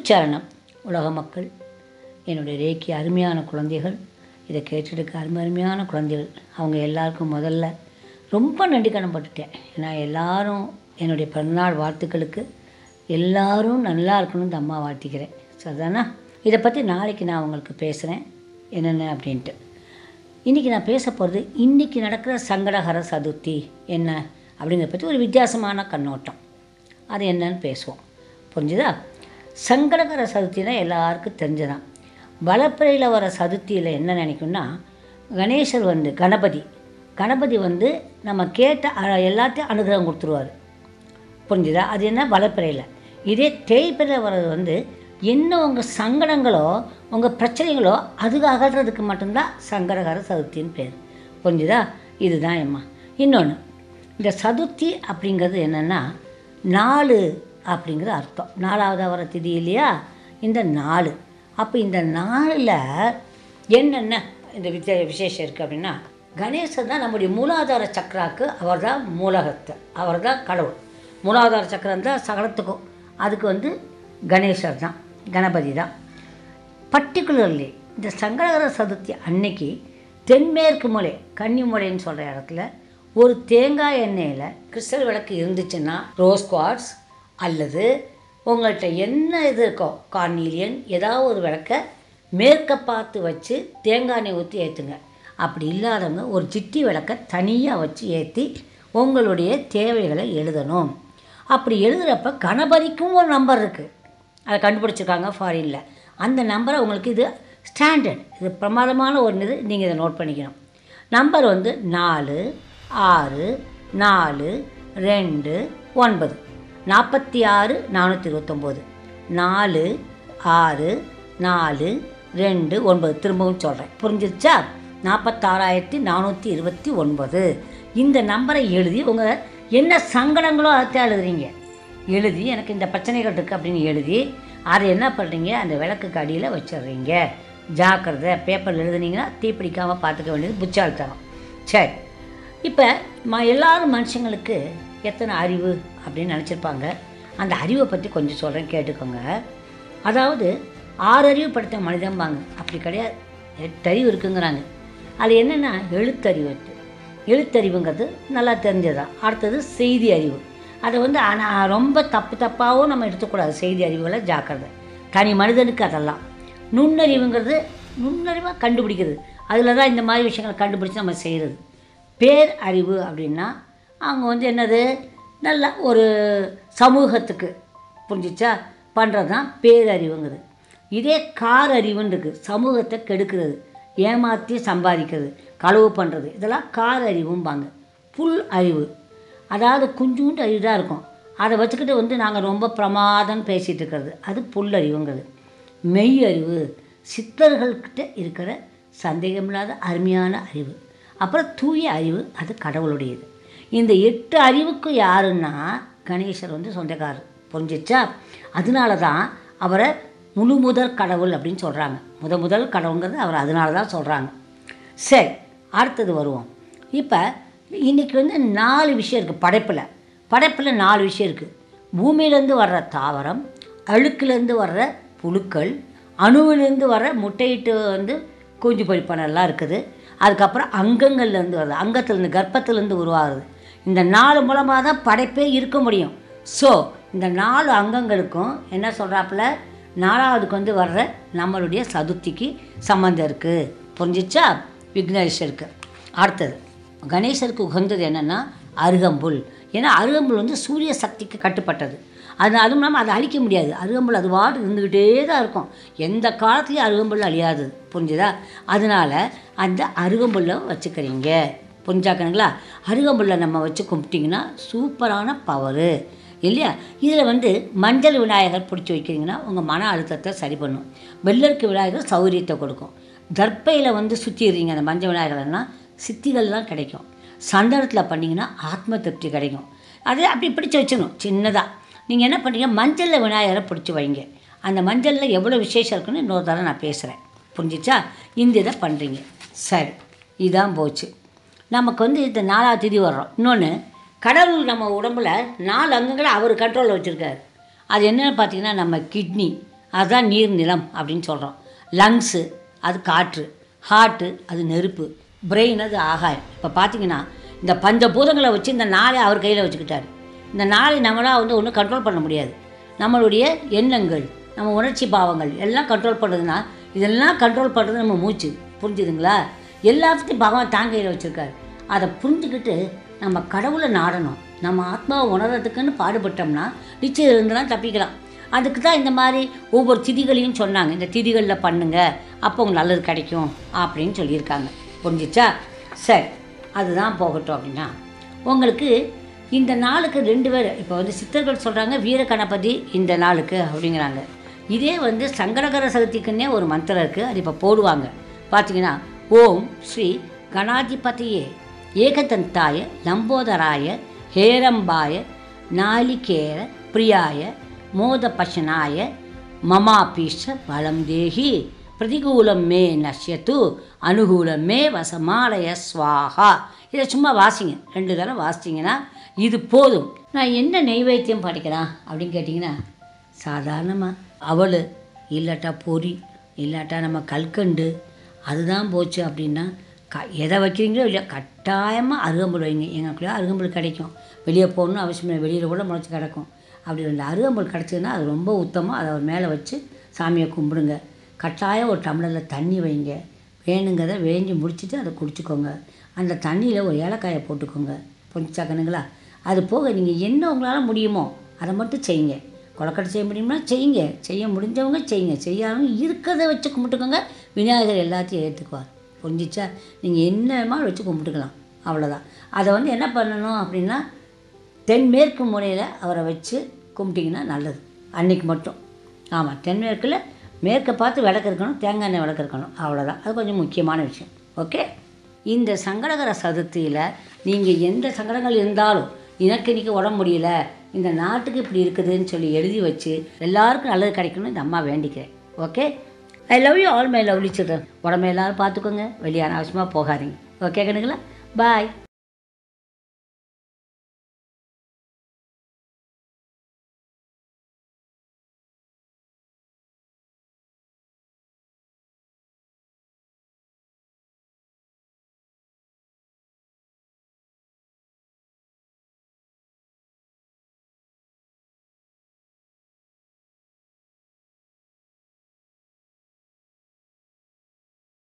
குருச்சரணம் உலக மக்கள் என்னுடைய ரேக்கி அருமையான குழந்தைகள் இதை கேட்டுட்டு அருமை அருமையான குழந்தைகள் அவங்க எல்லாருக்கும் முதல்ல ரொம்ப நன்றி கடன்பட்டுட்டேன் ஏன்னா எல்லாரும் என்னுடைய பிறந்தநாள் வாழ்த்துக்களுக்கு எல்லாரும் நல்லா இருக்கணும்னு இந்த அம்மா வாழ்த்திக்கிறேன் சரிதானா இதை பற்றி நாளைக்கு நான் உங்களுக்கு பேசுகிறேன் என்னென்ன அப்படின்ட்டு இன்றைக்கி நான் பேச போகிறது இன்றைக்கி நடக்கிற சங்கடஹர சதுர்த்தி என்ன அப்படிங்கிறத பற்றி ஒரு வித்தியாசமான கண்ணோட்டம் அது என்னன்னு பேசுவோம் புரிஞ்சுதா சங்கடகர சதுர்த்தினா எல்லாருக்கும் தெரிஞ்சதான் வளப்பிறையில் வர சதுர்த்தியில் என்ன நினைக்கும்னா கணேசர் வந்து கணபதி கணபதி வந்து நம்ம கேட்ட அ- எல்லாத்தையும் அனுகிரகம் கொடுத்துருவார் புரிஞ்சுதா அது என்ன வளப்பிறையில் இதே தேய்பிறையில் வர்றது வந்து என்ன உங்கள் சங்கடங்களோ உங்கள் பிரச்சனைகளோ அதுக்கு அகற்றுறதுக்கு மட்டும்தான் சங்கடகர சதுர்த்தின்னு பேர் புரிஞ்சுதா இதுதான் எம்மா இன்னொன்று இந்த சதுர்த்தி அப்படிங்கிறது என்னென்னா நாலு அப்படிங்கிற அர்த்தம் நாலாவது வர திதி இல்லையா இந்த நாலு அப்போ இந்த நாளில் என்னென்ன இந்த விசே விசேஷம் இருக்குது அப்படின்னா கணேசர் தான் நம்முடைய மூலாதார சக்கராக்கு அவர் தான் மூலகத்தை அவர் தான் கடவுள் மூலாதார சக்கரம் தான் சகலத்துக்கும் அதுக்கு வந்து கணேசர் தான் கணபதி தான் பர்டிகுலர்லி இந்த சங்கடகர சதுர்த்தி அன்னைக்கு தென்மேற்கு மூலை கன்னிமூலைன்னு சொல்கிற இடத்துல ஒரு தேங்காய் எண்ணெயில் கிறிஸ்டல் விளக்கு இருந்துச்சுன்னா ரோஸ் குவார்ட்ஸ் அல்லது உங்கள்கிட்ட என்ன இது இருக்கோ கார்னீலியன் ஏதாவது ஒரு விளக்க மேற்க பார்த்து வச்சு தேங்காய் எண்ணெய் ஊற்றி ஏற்றுங்க அப்படி இல்லாதவங்க ஒரு சிட்டி விளக்க தனியாக வச்சு ஏற்றி உங்களுடைய தேவைகளை எழுதணும் அப்படி எழுதுகிறப்ப கணபதிக்கும் ஒரு நம்பர் இருக்குது அதை கண்டுபிடிச்சிருக்காங்க ஃபாரினில் அந்த நம்பரை உங்களுக்கு இது ஸ்டாண்டர்ட் இது பிரமாதமான ஒரு இது நீங்கள் இதை நோட் பண்ணிக்கணும் நம்பர் வந்து நாலு ஆறு நாலு ரெண்டு ஒன்பது நாற்பத்தி ஆறு நானூற்றி இருபத்தொம்போது நாலு ஆறு நாலு ரெண்டு ஒன்பது திரும்பவும் சொல்கிறேன் புரிஞ்சிருச்சா நாற்பத்தாறாயிரத்தி நானூற்றி இருபத்தி ஒன்பது இந்த நம்பரை எழுதி உங்கள் என்ன சங்கடங்களோ அதை எழுதுறீங்க எழுதி எனக்கு இந்த பிரச்சனைகள் இருக்குது அப்படின்னு எழுதி அதை என்ன பண்ணுறீங்க அந்த விளக்குக்கு அடியில் வச்சிடுறீங்க ஜாக்கிரதை பேப்பர் எழுதுனீங்கன்னா தீப்பிடிக்காமல் பார்த்துக்க வேண்டியது புச்சாலித்தனம் சரி இப்போ ம எல்லாரும் மனுஷங்களுக்கு எத்தனை அறிவு அப்படின்னு நினச்சிருப்பாங்க அந்த அறிவை பற்றி கொஞ்சம் சொல்கிறேன் கேட்டுக்கோங்க அதாவது ஆறு அறிவு படுத்த மனிதம்பாங்க அப்படி கிடையாது எட்டறிவு இருக்குங்கிறாங்க அது என்னென்னா எழுத்தறிவு இருக்கு. எழுத்தறிவுங்கிறது நல்லா தெரிஞ்சதான் அடுத்தது செய்தி அறிவு அதை வந்து ஆனால் ரொம்ப தப்பு தப்பாகவும் நம்ம எடுத்துக்கூடாது செய்தி அறிவுகளை ஜாக்கிரதை தனி மனிதனுக்கு அதெல்லாம் நுண்ணறிவுங்கிறது நுண்ணறிவாக கண்டுபிடிக்கிறது அதில் தான் இந்த மாதிரி விஷயங்களை கண்டுபிடிச்சு நம்ம செய்கிறது பேர் அறிவு அப்படின்னா அவங்க வந்து என்னது நல்ல ஒரு சமூகத்துக்கு புரிஞ்சிச்சா பண்ணுறது தான் பேரறிவுங்கிறது இதே கார் அறிவுன்னு இருக்குது சமூகத்தை கெடுக்கிறது ஏமாற்றி சம்பாதிக்கிறது களவு பண்ணுறது இதெல்லாம் கார் அறிவும்பாங்க புல் அறிவு அதாவது குஞ்சூண்டு அறிவு தான் இருக்கும் அதை வச்சுக்கிட்டு வந்து நாங்கள் ரொம்ப பிரமாதம்னு பேசிகிட்டு இருக்கிறது அது புல் அறிவுங்கிறது மெய் அறிவு சித்தர்கள்கிட்ட இருக்கிற சந்தேகமில்லாத அருமையான அறிவு அப்புறம் தூய அறிவு அது கடவுளுடையது இந்த எட்டு அறிவுக்கு யாருன்னா கணேசர் வந்து சொந்தக்காரர் புரிஞ்சிச்சா அதனால தான் அவரை முழு முதல் கடவுள் அப்படின்னு சொல்கிறாங்க முத முதல் கடவுள்ங்கிறது அவர் அதனால தான் சொல்கிறாங்க சரி அடுத்தது வருவோம் இப்போ இன்றைக்கி வந்து நாலு விஷயம் இருக்குது படைப்பில் படைப்பில் நாலு விஷயம் இருக்குது பூமியிலேருந்து வர்ற தாவரம் அழுக்குலேருந்து வர்ற புழுக்கள் அணுவிலேருந்து வர்ற முட்டையிட்டு வந்து குஞ்சு பொறிப்பனெல்லாம் இருக்குது அதுக்கப்புறம் அங்கங்கள்லேருந்து வருது அங்கத்துலேருந்து கர்ப்பத்துலேருந்து உருவாகுது இந்த நாலு மூலமாக தான் படைப்பே இருக்க முடியும் ஸோ இந்த நாலு அங்கங்களுக்கும் என்ன சொல்கிறாப்புல நாலாவதுக்கு வந்து வர்ற நம்மளுடைய சதுர்த்திக்கு சம்மந்தம் இருக்குது புரிஞ்சிச்சா விக்னேஸ்வருக்கு அடுத்தது கணேசருக்கு உகந்தது என்னென்னா அருகம்புல் ஏன்னா அருகம்புல் வந்து சூரிய சக்திக்கு கட்டுப்பட்டது அது அதுவும் இல்லாமல் அதை அழிக்க முடியாது அருகம்புல் அது வாடு இருந்துக்கிட்டே தான் இருக்கும் எந்த காலத்துலேயும் அருகம்புல் அழியாதது புரிஞ்சுதா அதனால் அந்த அருகம்புல்லை வச்சுக்கிறீங்க புரிஞ்சாக்கணுங்களா அருகம்புல்லை நம்ம வச்சு கும்பிட்டிங்கன்னா சூப்பரான பவரு இல்லையா இதில் வந்து மஞ்சள் விநாயகர் பிடிச்சி வைக்கிறீங்கன்னா உங்கள் மன அழுத்தத்தை சரி பண்ணும் வெள்ளருக்கு விநாயகர் சௌரியத்தை கொடுக்கும் தர்ப்பையில் வந்து சுற்றிடுறீங்க அந்த மஞ்சள் விநாயகர்னா சித்திகள்லாம் கிடைக்கும் சந்தனத்தில் பண்ணிங்கன்னா ஆத்ம திருப்தி கிடைக்கும் அதே அப்படி பிடிச்சி வச்சிடணும் சின்னதாக நீங்கள் என்ன பண்ணுறீங்க மஞ்சளில் விநாயகரை பிடிச்சி வைங்க அந்த மஞ்சளில் எவ்வளோ விசேஷம் இருக்குன்னு இன்னொரு தடவை நான் பேசுகிறேன் புரிஞ்சிச்சா இந்த இதை பண்ணுறீங்க சரி இதான் போச்சு நமக்கு வந்து இந்த நாலாவது திதி வர்றோம் இன்னொன்று கடவுள் நம்ம உடம்புல நாலு அங்கங்களை அவர் கண்ட்ரோலில் வச்சுருக்காரு அது என்னென்னு பார்த்தீங்கன்னா நம்ம கிட்னி அதுதான் நீர் நிலம் அப்படின்னு சொல்கிறோம் லங்ஸு அது காற்று ஹார்ட்டு அது நெருப்பு பிரெயின் அது ஆகாயம் இப்போ பார்த்தீங்கன்னா இந்த பஞ்சபூதங்களை வச்சு இந்த நாளை அவர் கையில் வச்சுக்கிட்டாரு இந்த நாளை நம்மளால் வந்து ஒன்றும் கண்ட்ரோல் பண்ண முடியாது நம்மளுடைய எண்ணங்கள் நம்ம உணர்ச்சி பாவங்கள் எல்லாம் கண்ட்ரோல் பண்ணுறதுனா இதெல்லாம் கண்ட்ரோல் பண்ணுறது நம்ம மூச்சு புரிஞ்சுதுங்களா எல்லாத்தையும் பகவான் தாங்கையில் வச்சுருக்காரு அதை புரிஞ்சுக்கிட்டு நம்ம கடவுளை நாடணும் நம்ம ஆத்மாவை உணர்றதுக்குன்னு பாடுபட்டோம்னா நிச்சயம் இருந்தெல்லாம் தப்பிக்கலாம் அதுக்கு தான் இந்த மாதிரி ஒவ்வொரு திதிகளையும் சொன்னாங்க இந்த திதிகளில் பண்ணுங்க அப்போ உங்களுக்கு நல்லது கிடைக்கும் அப்படின்னு சொல்லியிருக்காங்க புரிஞ்சிச்சா சரி அதுதான் போகட்டும் அப்படின்னா உங்களுக்கு இந்த நாளுக்கு ரெண்டு பேர் இப்போ வந்து சித்தர்கள் சொல்கிறாங்க வீர கணபதி இந்த நாளுக்கு அப்படிங்கிறாங்க இதே வந்து சங்கடகர சதுர்த்திக்குன்னே ஒரு மந்திரம் இருக்குது அது இப்போ போடுவாங்க பார்த்தீங்கன்னா ஓம் ஸ்ரீ கணாதிபதியே ஏகதந்தாய லம்போதராய ஹேரம்பாய நாளிகேர பிரியாய மோதபசனாய மமாபீஷ பலம் தேகி பிரதிகூலம் மே நஷ்யத்து அனுகூலம் மே வசமாலய ஸ்வாஹா இதை சும்மா வாசிங்க ரெண்டு தடவை வாசிச்சிங்கன்னா இது போதும் நான் என்ன நெய்வேத்தியம் படிக்கிறேன் அப்படின்னு கேட்டிங்கன்னா சாதாரணமாக அவள் இல்லாட்டா பொரி இல்லாட்டா நம்ம கல்கண்டு அதுதான் போச்சு அப்படின்னா க எதை வைக்கிறீங்களோ இல்லையா கட்டாயமாக அருகம்புல் வைங்க எங்களுக்குள்ளே அருகம்புல் கிடைக்கும் வெளியே போகணும்னு அவசியம் இல்லை வெளியில் கூட முளைச்சி கிடக்கும் அப்படி ரெண்டு அருகம்புல் கிடச்சதுன்னா அது ரொம்ப உத்தமம் அதை அவர் மேலே வச்சு சாமியை கும்பிடுங்க கட்டாயம் ஒரு டம்ளரில் தண்ணி வைங்க வேணுங்கிறத வேண்டி முடிச்சுட்டு அதை குடிச்சுக்கோங்க அந்த தண்ணியில் ஒரு ஏலக்காயை போட்டுக்கோங்க புரிஞ்சாக்கணுங்களா அது போக நீங்கள் என்ன உங்களால் முடியுமோ அதை மட்டும் செய்யுங்க கொலக்கட்டை செய்ய முடியும்னா செய்யுங்க செய்ய முடிஞ்சவங்க செய்யுங்க செய்யாதவங்க இருக்கிறத வச்சு கும்பிட்டுக்கோங்க விநாயகர் எல்லாத்தையும் ஏற்றுக்குவார் புரிஞ்சிச்சா நீங்கள் என்னமா வச்சு கும்பிட்டுக்கலாம் அவ்வளோதான் அதை வந்து என்ன பண்ணணும் அப்படின்னா தென்மேற்கு முறையில் அவரை வச்சு கும்பிட்டிங்கன்னா நல்லது அன்னைக்கு மட்டும் ஆமாம் தென்மேற்கில் மேற்கை பார்த்து விளக்கு இருக்கணும் தேங்காய் எண்ணெய் விளக்கு இருக்கணும் அவ்வளோதான் அது கொஞ்சம் முக்கியமான விஷயம் ஓகே இந்த சங்கடகர சதுர்த்தியில் நீங்கள் எந்த சங்கடங்கள் இருந்தாலும் எனக்கு இன்னைக்கு உடம்பு முடியல இந்த நாட்டுக்கு இப்படி இருக்குதுன்னு சொல்லி எழுதி வச்சு எல்லாருக்கும் நல்லது கிடைக்கணும்னு இந்த அம்மா வேண்டிக்கிறேன் okay I love you all my lovely children உடம்பு எல்லாரும் பார்த்துக்கோங்க வெளியே அனாவசியமாக போகாதீங்க ஓகே கணுங்களா பாய்